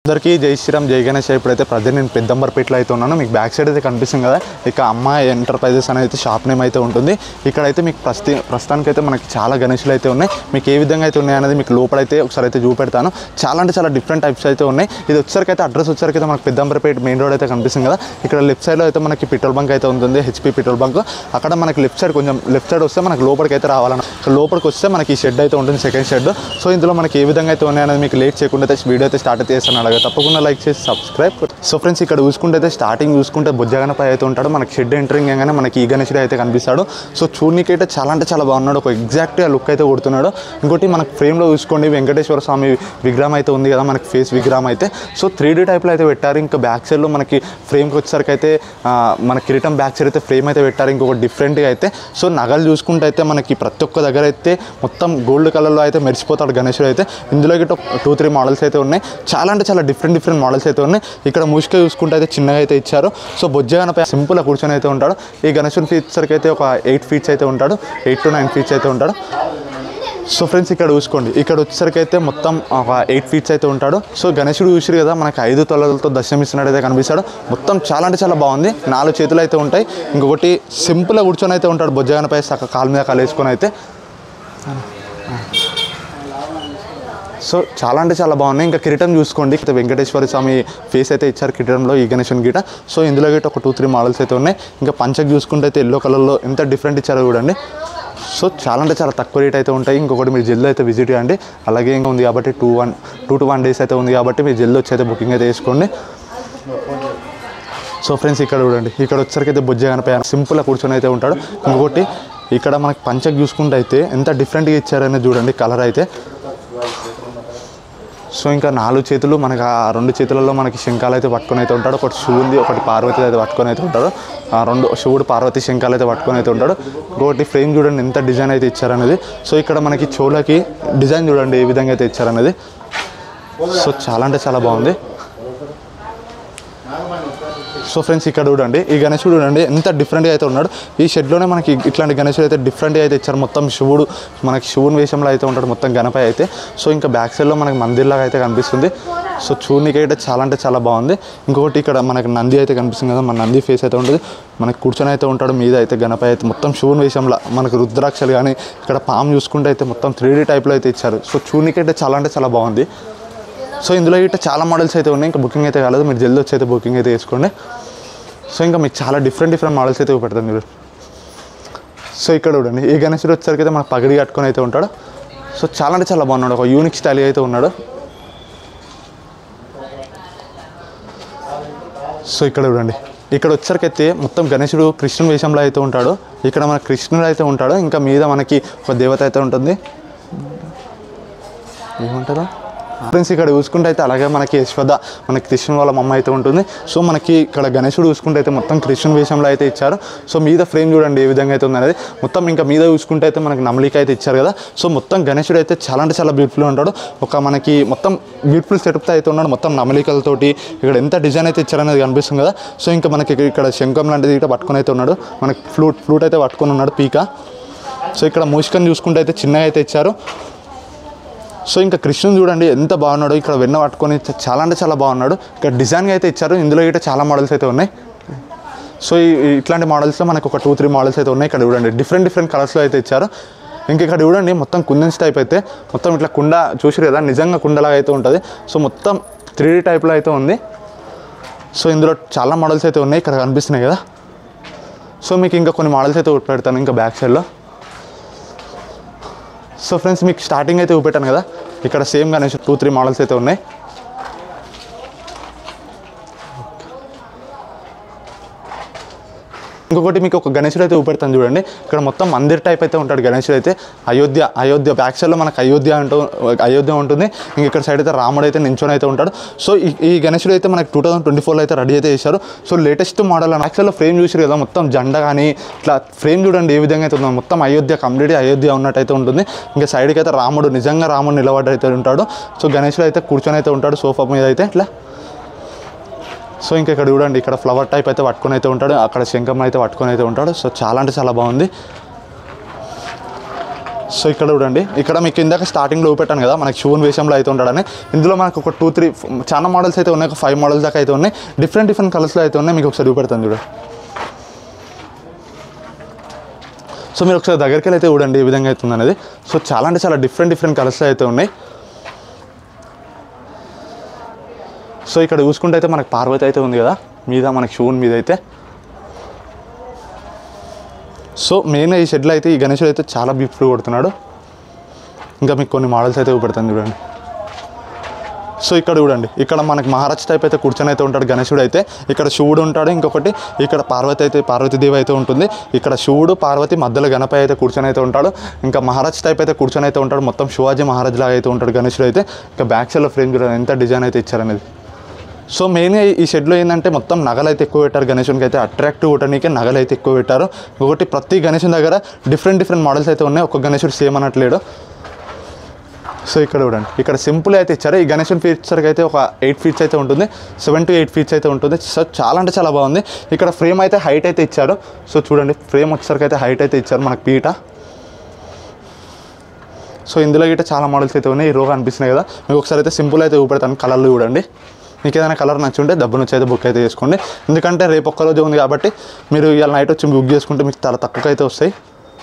అందరికీ జై శ్రీరామ్ జై గణేష్ ఇప్పుడైతే ప్రజెంట్ నేను పెద్దంబర్పేటలో అయితే ఉన్నాను మీకు బ్యాక్ సైడ్ అయితే కనిపిస్తుంది కదా ఇక అమ్మాయి ఎంటర్ప్రైజెస్ అనేది అయితే షాప్ నేమ్ అయితే ఉంటుంది ఇక్కడైతే మీకు ప్రస్తుత ప్రస్తుతానికైతే మనకి చాలా గణేషులు అయితే ఉన్నాయి మీకు ఏ విధంగా అయితే ఉన్నాయి అనేది మీకు లోపలైతే ఒకసారి అయితే చూపెడతాను చాలా అంటే చాలా డిఫరెంట్ టైప్స్ అయితే ఉన్నాయి ఇది వచ్చేసరికి అయితే అడ్రస్ వచ్చేసరికి అయితే మనకి పెద్దంబర్పేట మెయిన్ రోడ్ అయితే కనిపిస్తుంది కదా ఇక్కడ లెఫ్ట్ సైడ్లో అయితే మనకి పెట్రోల్ బంక్ అయితే ఉంటుంది హెచ్పి పెట్రోల్ బంక్ అక్కడ మనకి లెఫ్ట్ సైడ్ కొంచెం లెఫ్ట్ సైడ్ వస్తే మనకి లోపలికి అయితే రావాలన్న ఇక్కడ లోపలికి వస్తే మనకి ఈ షెడ్ అయితే ఉంటుంది సెకండ్ షెడ్ సో ఇందులో మనకి ఏ విధంగా అయితే ఉన్నాయనేది మీకు లేట్ చేయకుండా అయితే వీడియో అయితే స్టార్ట్ అయితే చేస్తాను అలాగే తప్పకుండా లైక్ చేసి సబ్స్క్రైబ్ సో ఫ్రెండ్స్ ఇక్కడ చూసుకుంటే అయితే స్టార్టింగ్ చూసుకుంటే బొజ్జగనపై అయితే ఉంటాడు మనకి షెడ్ ఎంటరింగ్ కానీ మనకి ఈ గణేశుడు అయితే కనిపిస్తాడు సో చూడనీకి అయితే చాలా అంటే చాలా బాగున్నాడు ఒక ఎగ్జాక్ట్గా లుక్ అయితే కొడుతున్నాడు ఇంకోటి మనకి ఫ్రేమ్లో చూసుకోండి వెంకటేశ్వర స్వామి విగ్రహం అయితే ఉంది కదా మనకి ఫేస్ విగ్రహం అయితే సో త్రీ డీ టైప్లో అయితే పెట్టారు ఇంకా బ్యాక్ సైడ్లో మనకి ఫ్రేమ్కి వచ్చేసరికి అయితే ఆ, మన కిరీటం బ్యాక్ సైడ్ అయితే ఫ్రేమ్ అయితే పెట్టారు ఇంకొక డిఫరెంట్గా అయితే సో నగలు చూసుకుంటే అయితే మనకి ప్రతి ఒక్క దగ్గర అయితే మొత్తం గోల్డ్ కలర్లో అయితే మెరిసిపోతాడు గణేశుడు అయితే ఇందులో గిట్ట టూ త్రీ మోడల్స్ అయితే ఉన్నాయి చాలా అంటే చాలా డిఫరెంట్ డిఫరెంట్ మోడల్స్ అయితే ఉన్నాయి ఇక్కడ మూసిక చూసుకుంటే అయితే చిన్నగా అయితే ఇచ్చారు సో బొజ్జగనపై సింపుల్గా కూర్చొని అయితే ఉంటాడు ఈ గణేశుని ఫీచర్కి అయితే ఒక ఎయిట్ ఫీట్స్ అయితే ఉంటాడు ఎయిట్ టు నైన్ ఫీట్స్ అయితే ఉంటాడు సో ఫ్రెండ్స్ ఇక్కడ చూసుకోండి ఇక్కడ వచ్చేసరికి అయితే మొత్తం ఒక ఎయిట్ ఫీట్స్ అయితే ఉంటాడు సో గణేశుడు చూసిరు కదా మనకి ఐదు తొలలతో దర్శనమిస్తున్నట్టు అయితే కనిపిస్తాడు మొత్తం చాలా అంటే చాలా బాగుంది నాలుగు చేతులు అయితే ఉంటాయి ఇంకొకటి సింపుల్గా కూర్చొని అయితే ఉంటాడు బొజ్జగనపై సక్క కాలు మీద కాలు వేసుకొని అయితే సో చాలా అంటే చాలా బాగున్నాయి ఇంకా కిరీటం చూసుకోండి ఇక్కడ వెంకటేశ్వర స్వామి ఫేస్ అయితే ఇచ్చారు కిరీటంలో ఈ గణేశుని గిట సో ఇందులో గిట ఒక టూ త్రీ మోడల్స్ అయితే ఉన్నాయి ఇంకా పంచక్ చూసుకుంటే అయితే ఎల్లో కలర్లో ఎంత డిఫరెంట్ ఇచ్చారో చూడండి సో చాలా అంటే చాలా తక్కువ రేట్ అయితే ఉంటాయి ఇంకొకటి మీరు జల్దీ అయితే విజిట్ చేయండి అలాగే ఇంకా ఉంది కాబట్టి two one two to one days అయితే ఉంది కాబట్టి మీరు జల్దీ వచ్చి అయితే బుకింగ్ అయితే చేసుకోండి సో ఫ్రెండ్స్ ఇక్కడ చూడండి ఇక్కడ వచ్చరికి అయితే బొజ్జ కనిపోయాను సింపుల్గా కూర్చొని అయితే ఉంటాడు ఇంకొకటి ఇక్కడ మనకి పంచక్ చూసుకుంటే అయితే ఎంత డిఫరెంట్గా ఇచ్చారనేది చూడండి కలర్ అయితే సో ఇంకా నాలుగు చేతులు మనకి ఆ రెండు చేతులలో మనకి శంఖాలు అయితే పట్టుకొని అయితే ఉంటాడు ఒకటి శివుంది ఒకటి పార్వతి అయితే పట్టుకొని అయితే ఉంటాడు ఆ రెండు శివుడు పార్వతి శంఖాలు అయితే పట్టుకొని అయితే ఉంటాడు ఇంకొకటి ఫ్రేమ్ చూడండి ఎంత డిజైన్ అయితే ఇచ్చారనేది సో ఇక్కడ మనకి చెవులకి డిజైన్ చూడండి ఏ విధంగా అయితే ఇచ్చారనేది సో చాలా అంటే చాలా బాగుంది సో ఫ్రెండ్స్ ఇక్కడ చూడండి ఈ గణేశుడు చూడండి ఎంత డిఫరెంట్గా అయితే ఉన్నాడు ఈ షెడ్లోనే మనకి ఇట్లాంటి గణేశుడు అయితే డిఫరెంట్గా అయితే ఇచ్చారు మొత్తం శివుడు మనకి శివుని వేషంలో అయితే ఉంటాడు మొత్తం గణపతి అయితే సో ఇంకా బ్యాక్ సైడ్లో మనకి మందిర్లాగా అయితే కనిపిస్తుంది సో చూడనికి అయితే చాలా అంటే చాలా బాగుంది ఇంకొకటి ఇక్కడ మనకి నంది అయితే కనిపిస్తుంది కదా మన నంది ఫేస్ అయితే ఉంటుంది మనకి కూర్చొని అయితే ఉంటాడు మీద అయితే గణపతి అయితే మొత్తం శివుని వేషంలో మనకు రుద్రాక్షలు కానీ ఇక్కడ పాము చూసుకుంటే అయితే మొత్తం త్రీ డీ టైప్లో అయితే ఇచ్చారు సో చూడనికి అయితే చాలా అంటే చాలా బాగుంది సో ఇందులో ఇట్లా చాలా మోడల్స్ అయితే ఉన్నాయి ఇంకా బుకింగ్ అయితే కాలేదు మీరు జల్దీ వచ్చి అయితే బుకింగ్ అయితే చేసుకోండి సో ఇంకా మీకు చాలా డిఫరెంట్ డిఫరెంట్ మోడల్స్ అయితే పెడతాను మీరు సో ఇక్కడ చూడండి ఈ గణేశుడు వచ్చేసరికి అయితే మన పగడి కట్టుకొని అయితే ఉంటాడు సో చాలా అంటే చాలా బాగున్నాడు ఒక యూనిక్ స్టైల్ అయితే ఉన్నాడు సో ఇక్కడ చూడండి ఇక్కడ వచ్చేసరికి అయితే మొత్తం గణేశుడు కృష్ణుని వేషంలో అయితే ఉంటాడు ఇక్కడ మన కృష్ణుడు అయితే ఉంటాడు ఇంకా మీద మనకి ఒక దేవత అయితే ఉంటుంది ఏమంటారా ఫ్రెండ్స్ ఇక్కడ చూసుకుంటే అయితే అలాగే మనకి యశ్వద మనకి కృష్ణుని వాళ్ళ మమ్మ అయితే ఉంటుంది సో మనకి ఇక్కడ గణేశుడు చూసుకుంటే అయితే మొత్తం కృష్ణుని వేషంలో అయితే ఇచ్చారు సో మీద ఫ్రేమ్ చూడండి ఏ విధంగా అయితే ఉందనేది మొత్తం ఇంకా మీద చూసుకుంటే అయితే మనకి నమలిక అయితే ఇచ్చారు కదా సో మొత్తం గణేశుడు అయితే చాలా అంటే చాలా బ్యూటిఫుల్ ఉంటాడు ఒక మనకి మొత్తం బ్యూటిఫుల్ సెటప్తో అయితే ఉన్నాడు మొత్తం నమలికలతోటి ఇక్కడ ఎంత డిజైన్ అయితే ఇచ్చారనేది కనిపిస్తుంది కదా సో ఇంకా మనకి ఇక్కడ శంఖం లాంటిది ఇట్లా పట్టుకొని అయితే ఉన్నాడు మనకి ఫ్లూట్ ఫ్లూట్ అయితే పట్టుకొని ఉన్నాడు పీక సో ఇక్కడ మూషికని చూసుకుంటే అయితే చిన్నగా అయితే ఇచ్చారు సో ఇంకా కృష్ణుని చూడండి ఎంత బాగున్నాడు ఇక్కడ వెన్న పట్టుకొని చ- చాలా అంటే చాలా బాగున్నాడు ఇక్కడ డిజైన్గా అయితే ఇచ్చారు ఇందులో అయితే చాలా మోడల్స్ అయితే ఉన్నాయి సో ఈ ఈ ఇట్లాంటి మోడల్స్లో మనకు ఒక టూ త్రీ మోడల్స్ అయితే ఉన్నాయి ఇక్కడ చూడండి డిఫరెంట్ డిఫరెంట్ కలర్స్లో అయితే ఇచ్చారు ఇంక ఇక్కడ చూడండి మొత్తం కుందన్స్ టైప్ అయితే మొత్తం ఇట్లా కుండ చూసిరు కదా నిజంగా కుండలాగా అయితే ఉంటుంది సో మొత్తం త్రీ డీ టైప్లో అయితే ఉంది సో ఇందులో చాలా మోడల్స్ అయితే ఉన్నాయి ఇక్కడ కనిపిస్తున్నాయి కదా సో మీకు ఇంకా కొన్ని మోడల్స్ అయితే పెడతాను ఇంకా బ్యాక్ సైడ్లో సో ఫ్రెండ్స్ మీకు స్టార్టింగ్ అయితే చూపెట్టాను కదా ఇక్కడ same Ganesh two three models అయితే ఉన్నాయి ఇంకొకటి మీకు ఒక గణేశుడు అయితే చూపెడతాను చూడండి ఇక్కడ మొత్తం మందిర్ టైప్ అయితే ఉంటాడు గణేశుడు అయితే అయోధ్య అయోధ్య బ్యాక్ సైడ్లో మనకు అయోధ్య అంటూ అయోధ్య ఉంటుంది ఇంక ఇక్కడ సైడ్ అయితే రాముడు అయితే నించొని అయితే ఉంటాడు సో ఈ ఈ గణేశుడు అయితే మనకి టూ థౌసండ్ ట్వంటీ ఫోర్లో అయితే రెడీ అయితే చేశారు సో లేటెస్ట్ మోడల్ అని యాక్చువల్గా ఫ్రేమ్ చూసారు కదా మొత్తం జెండా కానీ ఇట్లా ఫ్రేమ్ చూడండి ఏ విధంగా అయితే ఉందో మొత్తం అయోధ్య కంప్లీట్ అయోధ్య ఉన్నట్టు అయితే ఉంటుంది ఇంకా సైడ్కి అయితే రాముడు నిజంగా రాముడు నిలబడి అయితే ఉంటాడు సో గణేశుడు అయితే కూర్చొని అయితే ఉంటాడు సోఫా మీద అయితే ఇట్లా సో ఇంకా ఇక్కడ చూడండి ఇక్కడ ఫ్లవర్ టైప్ అయితే పట్టుకొని అయితే ఉంటాడు అక్కడ శంఖం అయితే పట్టుకొని అయితే ఉంటాడు సో చాలా అంటే చాలా బాగుంది సో ఇక్కడ చూడండి ఇక్కడ మీకు ఇందాక స్టార్టింగ్లో చూపెట్టాను కదా మనకి షూన్ విషయంలో అయితే ఉంటాడని ఇందులో మనకు ఒక టూ త్రీ చాలా మోడల్స్ అయితే ఉన్నాయి ఒక ఫైవ్ మోడల్స్ దాకా అయితే ఉన్నాయి డిఫరెంట్ డిఫరెంట్ కలర్స్లో అయితే ఉన్నాయి మీకు ఒకసారి చూపెడతాను చూడండి సో మీరు ఒకసారి దగ్గరికి వెళ్ళి అయితే చూడండి ఏ విధంగా అవుతుంది అనేది సో చాలా అంటే చాలా డిఫరెంట్ డిఫరెంట్ కలర్స్లో అయితే ఉన్నాయి సో ఇక్కడ చూసుకుంటే అయితే మనకి పార్వతి అయితే ఉంది కదా మీద మనకి షూన్ మీద అయితే సో మెయిన్ ఈ షెడ్లో అయితే ఈ గణేశుడు అయితే చాలా బ్యూటిఫుల్ కొడుతున్నాడు ఇంకా మీకు కొన్ని మోడల్స్ అయితే చూపెడతాను చూడండి సో ఇక్కడ చూడండి ఇక్కడ మనకి మహారాజ్ టైప్ అయితే కూర్చొని అయితే ఉంటాడు గణేశుడు అయితే ఇక్కడ శివుడు ఉంటాడు ఇంకొకటి ఇక్కడ పార్వతి అయితే పార్వతీదేవి అయితే ఉంటుంది ఇక్కడ శివుడు పార్వతి మధ్యలో గణపతి అయితే కూర్చొని అయితే ఉంటాడు ఇంకా మహారాజ్ టైప్ అయితే కూర్చొని అయితే ఉంటాడు మొత్తం శివాజీ మహారాజ్ లాగా అయితే ఉంటాడు గణేశుడు అయితే ఇంకా బ్యాక్ సైడ్లో ఫ్రేమ్ చూడండి ఎంత డిజైన్ అయితే ఇచ్చారనేది సో మెయిన్గా ఈ షెడ్లో ఏంటంటే మొత్తం నగలు అయితే ఎక్కువ పెట్టారు గణేశునికి అయితే అట్రాక్టివ్ ఉండడానికి నగలు అయితే ఎక్కువ పెట్టారు ఒకటి ప్రతి గణేశుని దగ్గర డిఫరెంట్ డిఫరెంట్ మోడల్స్ అయితే ఉన్నాయి ఒక గణేశుడు సేమ్ అనట్లేడు సో ఇక్కడ చూడండి ఇక్కడ సింపుల్ అయితే ఇచ్చారు ఈ గణేశన్ ఫీచర్కి అయితే ఒక ఎయిట్ ఫీట్స్ అయితే ఉంటుంది సెవెన్ టు ఎయిట్ ఫీట్స్ అయితే ఉంటుంది సో చాలా అంటే చాలా బాగుంది ఇక్కడ ఫ్రేమ్ అయితే హైట్ అయితే ఇచ్చారు సో చూడండి ఫ్రేమ్ వచ్చేసరికి అయితే హైట్ అయితే ఇచ్చారు మనకి పీట సో ఇందులో గిట్ట చాలా మోడల్స్ అయితే ఉన్నాయి ఈ రోగా అనిపిస్తున్నాయి కదా మీకు ఒకసారి అయితే సింపుల్ అయితే చూపెడతాను కలర్లు చూడండి మీకు ఏదైనా కలర్ నచ్చుంటే డబ్బు నుంచి అయితే బుక్ అయితే చేసుకోండి ఎందుకంటే రేపు ఒక్క రోజు ఉంది కాబట్టి మీరు ఇవాళ నైట్ వచ్చి బుక్ చేసుకుంటే మీకు చాలా తక్కువ అయితే వస్తాయి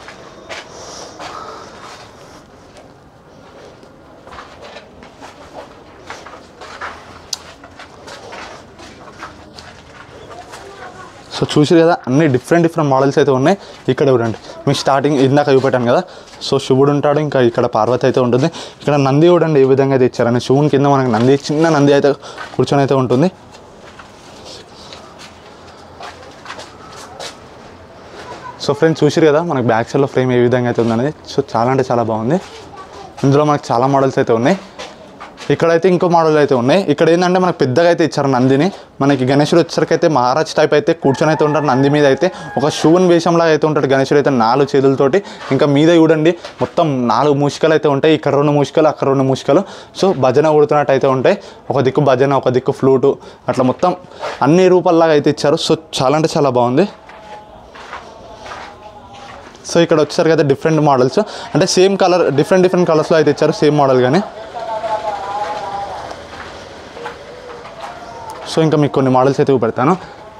సో చూసారు కదా అన్ని డిఫరెంట్ డిఫరెంట్ మోడల్స్ అయితే ఉన్నాయి ఇక్కడ చూడండి మీకు స్టార్టింగ్ ఇందాక చూపెట్టాను కదా సో శివుడు ఉంటాడు ఇంకా ఇక్కడ పార్వతి అయితే ఉంటుంది ఇక్కడ నంది చూడండి ఏ విధంగా అయితే ఇచ్చారని శివుని కింద మనకి నంది చిన్న నంది అయితే కూర్చొని అయితే ఉంటుంది సో ఫ్రెండ్స్ చూసారు కదా మనకి బ్యాక్ సైడ్లో ఫ్రేమ్ ఏ విధంగా అయితే ఉందనేది సో చాలా అంటే చాలా బాగుంది ఇందులో మనకి చాలా మోడల్స్ అయితే ఉన్నాయి ఇక్కడైతే ఇంకో మోడల్ అయితే ఉన్నాయి ఇక్కడ ఏంటంటే మనకు పెద్దగా అయితే ఇచ్చారు నందిని మనకి గణేశుడు వచ్చేసరికి అయితే మహారాజ్ టైప్ అయితే కూర్చొని అయితే ఉంటాడు నంది మీద అయితే ఒక శివుని వేషంలా అయితే ఉంటాడు గణేశుడు అయితే నాలుగు చేతులతోటి ఇంకా మీద చూడండి మొత్తం నాలుగు మూషికలు అయితే ఉంటాయి ఇక్కడ రెండు మూషికలు అక్కడ రెండు మూషికలు సో భజన కొడుతున్నట్టు అయితే ఉంటాయి ఒక దిక్కు భజన ఒక దిక్కు ఫ్లూటు అట్లా మొత్తం అన్ని రూపాల్లాగా అయితే ఇచ్చారు సో చాలా అంటే చాలా బాగుంది సో ఇక్కడ వచ్చేసరికి అయితే డిఫరెంట్ మోడల్స్ అంటే సేమ్ కలర్ డిఫరెంట్ డిఫరెంట్ కలర్స్లో అయితే ఇచ్చారు సేమ్ మోడల్ కానీ సో ఇంకా మీకు కొన్ని మోడల్స్ అయితే చూపెడతాను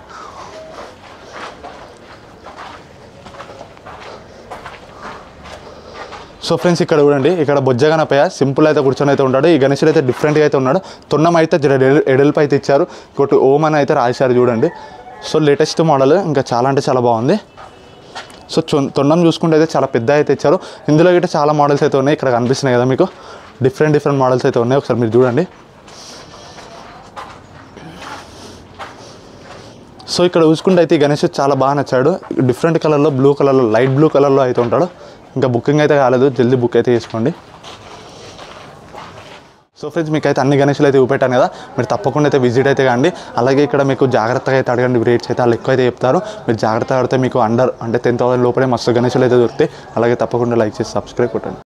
సో ఫ్రెండ్స్ ఇక్కడ చూడండి ఇక్కడ బొజ్జగనపయ్య సింపుల్ అయితే కూర్చొని అయితే ఉంటాడు ఈ గణేశుడు అయితే డిఫరెంట్గా అయితే ఉన్నాడు తొండం అయితే జర ఎడల్- ఎడల్పు అయితే ఇచ్చారు ఇంకోటి ఓం అని అయితే రాశారు చూడండి సో లేటెస్ట్ మోడల్ ఇంకా చాలా అంటే చాలా బాగుంది సో చొ- తొండం చూసుకుంటే అయితే చాలా పెద్ద అయితే ఇచ్చారు ఇందులో అయితే చాలా మోడల్స్ అయితే ఉన్నాయి ఇక్కడ కనిపిస్తున్నాయి కదా మీకు డిఫరెంట్ డిఫరెంట్ మోడల్స్ అయితే ఉన్నాయి ఒకసారి మీరు చూడండి సో ఇక్కడ చూసుకుంటే అయితే ఈ గణేష్ చాలా బాగా నచ్చాడు డిఫరెంట్ కలర్లో బ్లూ కలర్లో లైట్ బ్లూ కలర్లో అయితే ఉంటాడు ఇంకా బుకింగ్ అయితే కాలేదు జల్దీ బుక్ అయితే చేసుకోండి సో ఫ్రెండ్స్ మీకు అయితే అన్ని గణేషులు అయితే చూపెట్టాను కదా మీరు తప్పకుండా అయితే విజిట్ అయితే కాండి అలాగే ఇక్కడ మీకు జాగ్రత్తగా అయితే అడగండి రేట్స్ అయితే వాళ్ళు ఎక్కువ అయితే చెప్తారు మీరు జాగ్రత్తగా అడిగితే మీకు అండర్ అంటే టెన్ థౌసండ్ లోపలే మస్తు గణేషులు అయితే దొరుకుతాయి అలాగే తప్పకుండా లైక్ చేసి సబ్స్క్రైబ్ కొట్టండి